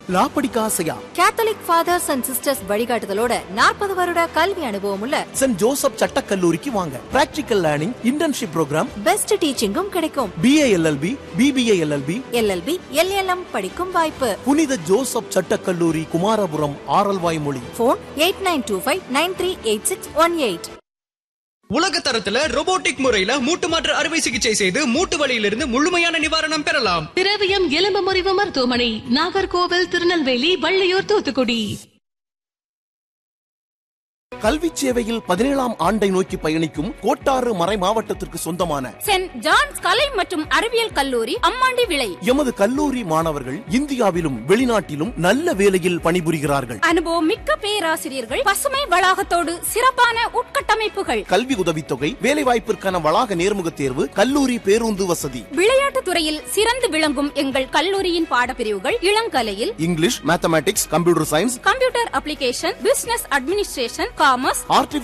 லா படிக்க ஆசையா Catholic fathers and sisters வழிகாட்டுதலோட நாற்பது வருட கல்வி அனுபவம் உள்ள சென்ட் ஜோசப் சட்டக்கல்லூரிக்கு வாங்க practical learning internship program best டீச்சிங்கும் கிடைக்கும் BA LLB BBA LLB LLB LLM படிக்கும் வாய்ப்பு புனித ஜோசப் சட்டக்கல்லூரி Kumarapuram Aralvaimozhi phone eight nine two five nine three eight six one eight உலக தரத்துல robotic முறையில மூட்டு மாற்று அறுவை சிகிச்சை செய்து மூட்டு வலியிலிருந்து முழுமையான நிவாரணம் பெறலாம் திரவியம் எலும்பு முறிவு மருத்துவமனை நாகர்கோவில் திருநெல்வேலி வள்ளியூர் தூத்துக்குடி கல்வி சேவையில் பதினேழாம் ஆண்டை நோக்கி பயணிக்கும் கோட்டாறு மறை மாவட்டத்திற்கு சொந்தமான சென்ட் ஜான்ஸ் கலை மற்றும் அறிவியல் கல்லூரி அம்மாண்டி விளை எமது கல்லூரி மாணவர்கள் இந்தியாவிலும் வெளிநாட்டிலும் நல்ல வேலையில் பணிபுரிகிறார்கள் அனுபவம் மிக்க பேராசிரியர்கள் பசுமை வளாகத்தோடு சிறப்பான உட்கட்டமைப்புகள் கல்வி உதவித்தொகை வேலைவாய்ப்பிற்கான வளாக நேர்முகத் தேர்வு கல்லூரி பேருந்து வசதி விளையாட்டுத் துறையில் சிறந்து விளங்கும் எங்கள் கல்லூரியின் பாடப்பிரிவுகள் இளங்கலையில் English mathematics computer science computer application business administration commerce artificial